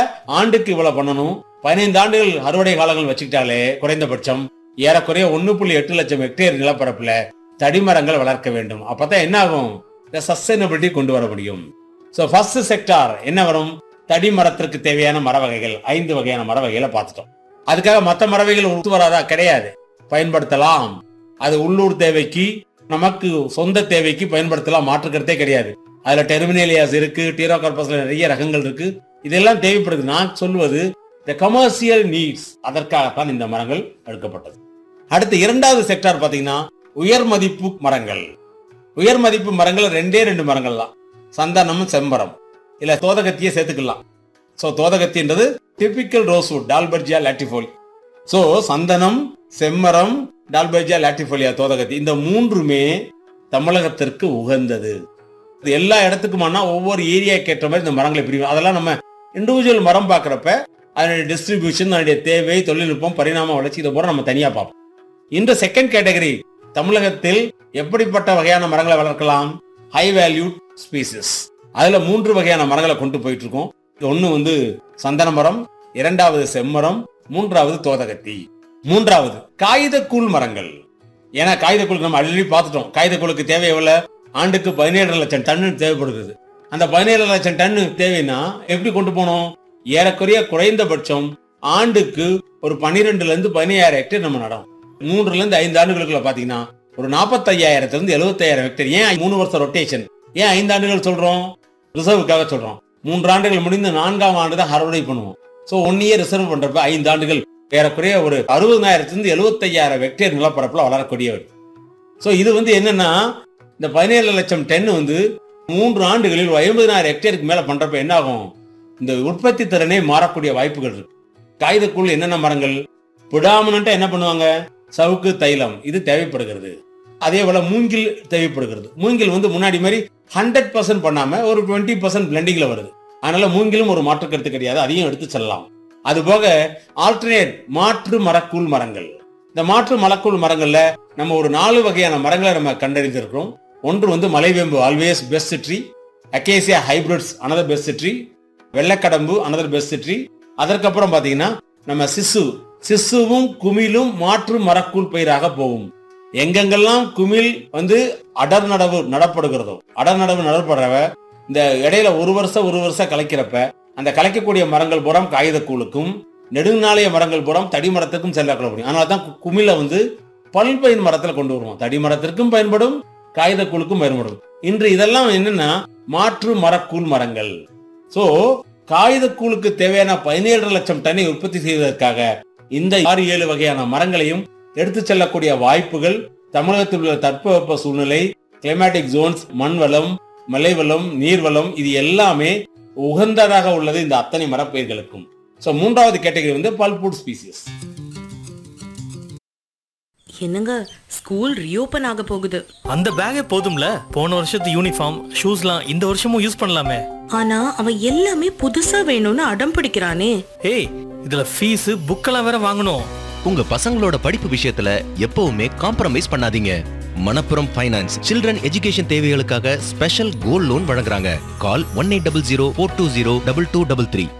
ஆண்டுக்கு இவ்வளவு பண்ணணும் பதினைந்து ஆண்டுகள் அறுவடை காலங்கள் வச்சுக்கிட்டாலே குறைந்தபட்சம் ஏறக்குறைய ஒண்ணு புள்ளி எட்டு லட்சம் ஹெக்டேர் நிலப்பரப்புல தடிமரங்கள் வளர்க்க வேண்டும் அப்பதான் என்ன ஆகும் இந்த சஸ்டைனபிலிட்டி கொண்டு வர முடியும் சோ ஃபர்ஸ்ட் செக்டார் என்ன வரும் தடி மரத்திற்கு தேவையான மர வகைகள் ஐந்து வகையான மர வகைகளை பார்த்துட்டோம் அதுக்காக மற்ற மர வகைகள் ஒத்து வராதா கிடையாது பயன்படுத்தலாம் அது உள்ளூர் தேவைக்கு நமக்கு சொந்த தேவைக்கு பயன்படுத்தலாம் மாற்றுக்கிறதே கிடையாது அதுல டெர்மினேலியாஸ் இருக்கு டீரோகார்பஸ்ல நிறைய ரகங்கள் இருக்கு இதெல்லாம் தேவைப்படுது நான் சொல்வது இந்த கமர்ஷியல் நீட்ஸ் அதற்காகத்தான் இந்த மரங்கள் எடுக்கப்பட்டது அடுத்து இரண்டாவது செக்டார் பாத்தீங்கன்னா உயர் மதிப்பு மரங்கள் உயர் மதிப்பு மரங்கள் ரெண்டே ரெண்டு மரங்கள் தான் சந்தனமும் செம்பரம் இல்ல தோதகத்தியே சேர்த்துக்கலாம் சோ தோதகத்தின்றது typical rosewood Dalbergia latifolia so சந்தனம் செம்மரம் டால்பர்ஜியா லாட்டிஃபோலியா தோதகத்தி இந்த மூன்றுமே தமிழகத்திற்கு உகந்தது இது எல்லா இடத்துக்குமானா ஒவ்வொரு ஏரியாக்கு ஏற்ற மாதிரி இந்த மரங்களை பிரிவு அதெல்லாம் நம்ம இண்டிவிஜுவல் மரம் பார்க்குறப்ப அதனுடைய டிஸ்ட்ரிபியூஷன் அதனுடைய தேவை தொழில்நுட்பம் பரிணாம வளர்ச்சி இதை போல நம்ம தனியா பார்ப்போம் இந்த செகண்ட் கேட்டகரி தமிழகத்தில் எப்படிப்பட்ட வகையான மரங்களை வளர்க்கலாம் ஹை வேல்யூட் ஸ்பீசிஸ் அதுல மூன்று வகையான மரங்களை கொண்டு போயிட்டு இருக்கோம் ஒன்னு வந்து சந்தன மரம் இரண்டாவது செம்மரம் மூன்றாவது தோதகத்தி மூன்றாவது காகிதக்கூழ் மரங்கள் ஏன்னா காகிதக்கூழ் நம்ம ஆல்ரெடி பார்த்துட்டோம் காகிதக்கூழுக்கு தேவை எவ்வளவு ஆண்டுக்கு பதினேழு லட்சம் டன் தேவைப்படுகிறது அந்த பதினேழு லட்சம் டன் தேவைன்னா எப்படி கொண்டு போனோம் ஏறக்குறைய குறைந்தபட்சம் ஆண்டுக்கு ஒரு பன்னிரெண்டுல இருந்து பதினையாயிரம் ஹெக்டேர் நம்ம நடம் மூன்றுல இருந்து ஐந்து ஆண்டுகளுக்குள்ள பாத்தீங்கன்னா ஒரு நாற்பத்தையாயிரத்துல இருந்து எழுபத்தாயிரம் ஹெக்டேர் ஏன் மூணு வருஷம் ரொட்டேஷன் ஏன் ஐந்து ஆண்டுகள் சொல்றோம் ரிசர்வுக்காக சொல்றோம் மூன்று ஆண்டுகள் முடிந்து நான்காம் ஆண்டு தான் அறுவடை பண்ணுவோம் சோ ஒன் இயர் ரிசர்வ் பண்றப்ப ஐந்து ஆண்டுகள் ஏறக்குறைய ஒரு அறுபதாயிரத்திலிருந்து எழுபத்தையாயிரம் ஹெக்டேர் நிலப்பரப்புல வளரக்கூடியவர் சோ இது வந்து என்னன்னா இந்த பதினேழு லட்சம் டன் வந்து மூன்று ஆண்டுகளில் ஐம்பதினாயிரம் ஹெக்டேருக்கு மேல பண்றப்ப என்ன ஆகும் இந்த உற்பத்தி திறனே மாறக்கூடிய வாய்ப்புகள் இருக்கு காகிதக்குள் என்னென்ன மரங்கள் பிடாமனண்டா என்ன பண்ணுவாங்க சவுக்கு தைலம் இது தேவைப்படுகிறது அதே போல மூங்கில் தேவைப்படுகிறது மூங்கில் வந்து முன்னாடி மாதிரி ஹண்ட்ரட் பர்சன்ட் பண்ணாம ஒரு டுவெண்ட்டி பர்சன்ட் பிளெண்டிங்ல வருது அதனால மூங்கிலும் ஒரு மாற்று கருத்து கிடையாது அதையும் எடுத்து செல்லலாம் அது போக ஆல்டர்னேட் மாற்று மரக்கூழ் மரங்கள் இந்த மாற்று மரக்கூழ் மரங்கள்ல நம்ம ஒரு நாலு வகையான மரங்களை நம்ம கண்டறிந்திருக்கிறோம் ஒன்று வந்து மலைவேம்பு always best tree acacia hybrids another best tree வெள்ளக்கடம்பு அனதர் பெஸ்ட் ட்ரீ அதற்கப்புறம் பாத்தீங்கன்னா நம்ம சிசு சிசுவும் குமிழும் மாற்று மரக்கூழ் பயிராக போகும் எங்கெங்கெல்லாம் குமிழ் வந்து அடர் நடவு நடப்படுகிறதோ அடர் நடவு நடப்படுறவ இந்த இடையில ஒரு வருஷம் ஒரு வருஷம் கலைக்கிறப்ப அந்த கலைக்கக்கூடிய மரங்கள் புறம் காகிதக்கூழுக்கும் நெடுநாளைய மரங்கள் புறம் தடி மரத்துக்கும் செல்லக்கூட முடியும் அதனால தான் கு- குமிழை வந்து பல்பயின் மரத்துல கொண்டு வருவோம் தடி மரத்திற்கும் பயன்படும் காகிதக்கூழுக்கும் பயன்படும் இன்று இதெல்லாம் என்னன்னா மாற்று மரக்கூழ் மரங்கள் சோ காகிதக்கூழுக்கு தேவையான பதினேழு லட்சம் டன்னை உற்பத்தி செய்வதற்காக இந்த ஆறு ஏழு வகையான மரங்களையும் எடுத்து செல்லக்கூடிய வாய்ப்புகள் தமிழகத்தில் உள்ள தட்பவெப்ப சூழ்நிலை கிளைமேட்டிக் ஜோன்ஸ் மண் வளம் மலை வளம் நீர் வளம் இது எல்லாமே உகந்ததாக உள்ளது இந்த அத்தனை மரப்பயிர்களுக்கும் சோ மூன்றாவது கேட்டகரி வந்து பல்புட் ஸ்பீசிஸ் என்னங்க ஸ்கூல் ரீஓபன் ஆக போகுது அந்த பேக்கே போதும்ல போன வருஷத்து யூனிஃபார்ம் ஷூஸ்லாம் இந்த வருஷமும் யூஸ் பண்ணலாமே ஆனா அவன் எல்லாமே புதுசா வேணும்னு அடம் பிடிக்கிறானே ஏய் இதுல ஃபீஸ் புக்கெல்லாம் வேற வாங்கணும் உங்க பசங்களோட படிப்பு விஷயத்துல எப்பவுமே காம்ப்ரமைஸ் பண்ணாதீங்க மணப்புரம் ஃபைனான்ஸ் சில்ட்ரன் எஜுகேஷன் தேவைகளுக்காக ஸ்பெஷல் கோல்ட் லோன் வழங்குறாங்க call one eight double zero four two zero double two double three